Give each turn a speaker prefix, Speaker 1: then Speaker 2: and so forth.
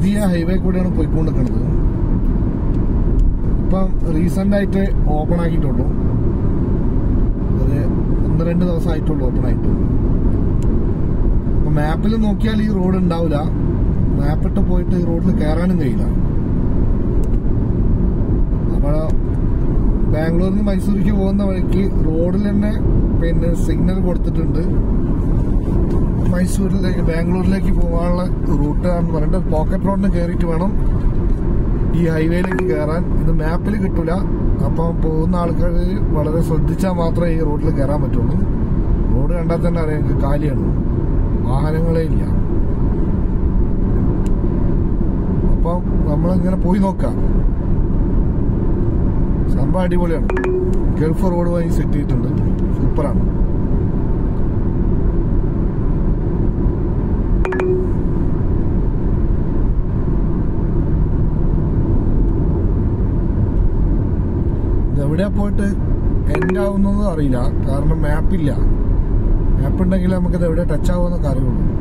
Speaker 1: പുതിയ ഹൈവേ കൂടെയാണ് പോയിക്കൊണ്ടിരിക്കുന്നത് ഇപ്പം റീസെന്റ് ആയിട്ട് ഓപ്പൺ ആക്കിയിട്ടുള്ളൂ ഒരു ഒന്ന് രണ്ട് ദിവസം ആയിട്ടുള്ളൂ ഓപ്പൺ ആയിട്ട് അപ്പൊ മാപ്പിൽ നോക്കിയാൽ ഈ റോഡ് ഉണ്ടാവില്ല മാപ്പിട്ട് പോയിട്ട് ഈ റോഡിൽ കയറാനും കഴിയില്ല അപ്പൊ ബാംഗ്ലൂരിൽ നിന്ന് മൈസൂരിക്ക് പോകുന്ന വഴിക്ക് റോഡിൽ തന്നെ പിന്നെ സിഗ്നൽ കൊടുത്തിട്ടുണ്ട് മൈസൂരിലേക്ക് ബാംഗ്ലൂരിലേക്ക് പോകാനുള്ള റൂട്ടാന്ന് പറഞ്ഞിട്ട് പോക്കറ്റ് റോഡിന് കയറിയിട്ട് വേണം ഈ ഹൈവേയിലേക്ക് കയറാൻ ഇത് മാപ്പിൽ കിട്ടൂല അപ്പം പോകുന്ന ആൾക്കാർ വളരെ ശ്രദ്ധിച്ചാൽ മാത്രമേ ഈ റോഡിൽ കയറാൻ പറ്റുള്ളൂ റോഡ് കണ്ടാൽ തന്നെ അറിയാം എനിക്ക് കാലിയാണ് വാഹനങ്ങളേ ഇല്ല അപ്പം നമ്മളിങ്ങനെ പോയി നോക്കാം സംഭവം അടിപൊളിയാണ് ഗൾഫ് റോഡ് വഴി സെറ്റ് ചെയ്തിട്ടുണ്ട് സൂപ്പറാണ് ഇതെവിടെയാ പോയിട്ട് എൻഡ് ആവുന്നത് അറിയില്ല കാരണം മാപ്പില്ല മാപ്പ് ഉണ്ടെങ്കിൽ നമുക്കിത് എവിടെ ടച്ച് ആവുമെന്നൊക്കെ അറിയുള്ളൂ